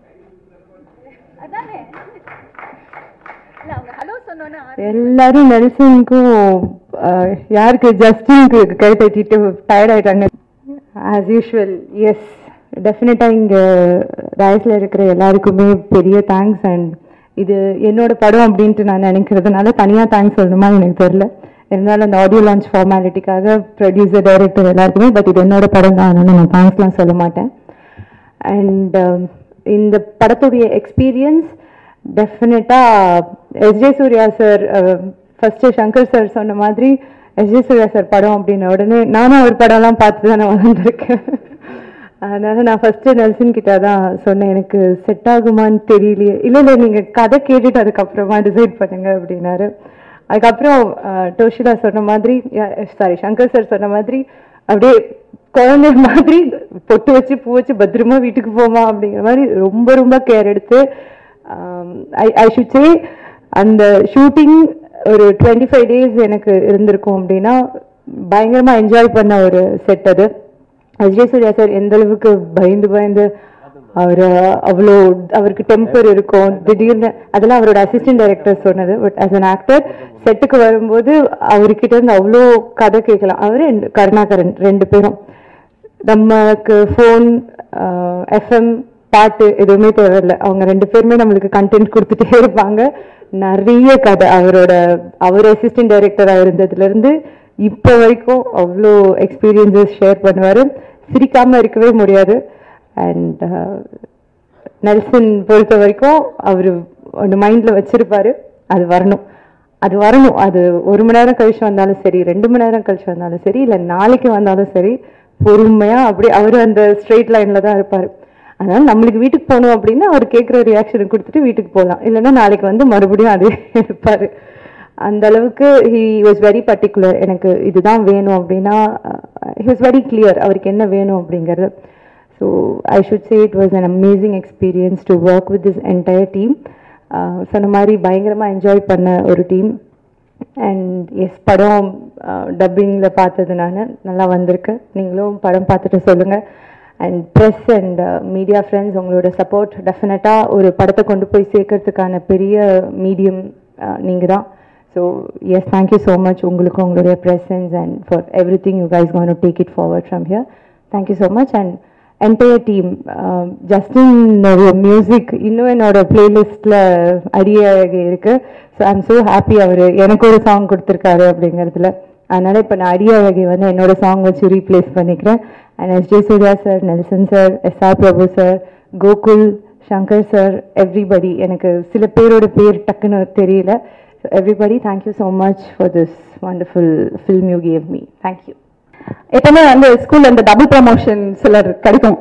அதானே இல்ல அவங்க ஹலோ சொன்னோன்னே எல்லாரும் நெல்சனுக்கும் அஹ், யாருக்கு ஜஸ்டினுக்கு கை தட்டிட்டு டயர்ட் ஆயிட்டாங்க ஆஸ் யூஷுவல் எஸ் டெஃபினட்டாக இங்கே ராய்ஸில் இருக்கிற எல்லாருக்குமே பெரிய தேங்க்ஸ் அண்ட் இது என்னோட படம் அப்படின்ட்டு நான் நினைக்கிறதுனால தனியாக தேங்க்ஸ் சொல்லணுமா எனக்கு தெரில இருந்தாலும் அந்த ஆடியோ லான்ச் ஃபார்மாலிட்டிக்காக ப்ரொடியூசர் டைரக்டர் எல்லாருக்குமே பட் இது என்னோட படம் தான் அதனால நான் தேங்க்ஸ்லாம் சொல்ல மாட்டேன் அண்ட் இந்த படத்துடைய எக்ஸ்பீரியன்ஸ் டெஃபினட்டாக SJ Suryah sir first Shankar sir சொன்ன மாதிரி எஸ்ஜே சூர்யா சார் படம் அப்படின்ன உடனே நானும் அவர் படம்லாம் பார்த்து தான் நான் வளர்ந்துருக்கேன் அதனால நான் ஃபர்ஸ்ட் நெல்சன் கிட்ட தான் சொன்னேன் எனக்கு செட் ஆகுமான்னு தெரியலையே இல்லை இல்லை நீங்கள் கதை கேட்டுட்டு அதுக்கப்புறமா டிசைட் பண்ணுங்க அப்படின்னாரு அதுக்கப்புறம் டோஷிலா சொன்ன மாதிரி சாரி சங்கர் சார் சொன்ன மாதிரி அப்படியே குழந்தை மாதிரி பொட்டு வச்சு பூ வச்சு பத்திரமா வீட்டுக்கு போமா அப்படிங்கிற மாதிரி ரொம்ப ரொம்ப கேர் எடுத்து ஐ ஐ ஷுட் சே அந்த ஷூட்டிங் ஒரு டுவெண்ட்டி ஃபைவ் டேஸ் எனக்கு இருந்திருக்கும் அப்படின்னா பயங்கரமா என்ஜாய் பண்ண ஒரு செட் அது அஜய் சூர்யா சார் எந்த அளவுக்கு பயந்து பயந்து அவர் அவ்வளோ அவருக்கு டெம்பர் இருக்கும் திடீர்னு அதெல்லாம் அவரோட அசிஸ்டன்ட் டைரக்டர் சொன்னது பட் ஆஸ் அன் ஆக்டர் செட்டுக்கு வரும்போது அவர்கிட்ட இருந்து அவ்வளோ கதை கேட்கலாம் அவரு and கருணாகரன் ரெண்டு பேரும் நமக்கு ஃபோன் எஃப்எம் பாட்டு எதுவுமே தேவையில்லை அவங்க ரெண்டு பேருமே நம்மளுக்கு கண்டென்ட் கொடுத்துட்டே இருப்பாங்க நிறைய கதை அவரோட அவர் அசிஸ்டன்ட் டைரக்டராக இருந்ததுலேருந்து இப்போ வரைக்கும் அவ்வளோ எக்ஸ்பீரியன்ஸஸ் ஷேர் பண்ணுவார் சிரிக்காமல் இருக்கவே முடியாது அண்ட் நெல்சன் பொறுத்த வரைக்கும் அவர் ஒன்று மைண்டில் வச்சிருப்பாரு அது வரணும் அது வரணும் அது ஒரு மணி நேரம் கழிச்சு வந்தாலும் சரி ரெண்டு மணி நேரம் கழிச்சு வந்தாலும் சரி இல்லை நாளைக்கு வந்தாலும் சரி பொறுமையாக அப்படியே அவர் அந்த ஸ்ட்ரெயிட் லைனில் தான் இருப்பார் அதனால நம்மளுக்கு வீட்டுக்கு போகணும் அப்படின்னா அவர் கேட்குற ரியாக்ஷனை கொடுத்துட்டு வீட்டுக்கு போகலாம் இல்லைன்னா நாளைக்கு வந்து மறுபடியும் அதே இருப்பார் அந்த அளவுக்கு ஹி வாஸ் வெரி பர்டிகுலர் எனக்கு இதுதான் வேணும் அப்படின்னா ஹி வாஸ் வெரி கிளியர் அவருக்கு என்ன வேணும் அப்படிங்கிறது so I should say it was an amazing experience to work with this entire team சொன்ன மாதிரி பயங்கரமாக என்ஜாய் பண்ண ஒரு டீம் அண்ட் எஸ் படம் டப்பிங்கில் பார்த்தது நான் நல்லா வந்திருக்கு நீங்களும் படம் பார்த்துட்டு சொல்லுங்கள் and press and media friends உங்களோட சப்போர்ட் டெஃபினட்டாக ஒரு படத்தை கொண்டு போய் சேர்க்கறதுக்கான பெரிய மீடியம் நீங்கள் தான் so yes thank you so much உங்களுக்கும் உங்களுடைய presence and for everything you guys gonna take it forward from here thank you so much and entire team Justin music இன்னும் என்னோட பிளேலிஸ்டில் அடிய இருக்கு ஸோ ஐம் ஸோ ஹாப்பி அவர் எனக்கு ஒரு சாங் கொடுத்துருக்காரு அப்படிங்கிறதுல அதனால இப்போ நான் அடிய வகை வந்து என்னோட சாங் வச்சு ரீப்ளேஸ் பண்ணிக்கிறேன் and S J Suryah sir Nelson sir S R Prabhu sir Gokul Shankar sir everybody எனக்கு சில பேரோட பேர் டக்குன்னு தெரியல so everybody thank you so much for this wonderful film you gave me thank you எப்பவுமே வந்து ஸ்கூல்ல இந்த டபுள் ப்ரமோஷன் சிலர் கிடைக்கும்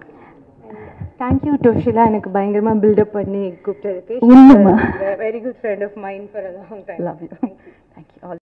தேங்க்யூ டோஷிலா எனக்கு பயங்கரமா பில்டப் பண்ணி கூப்பிட்டதுக்கு உண்மைமா? Very good friend of mind for a long time Love you.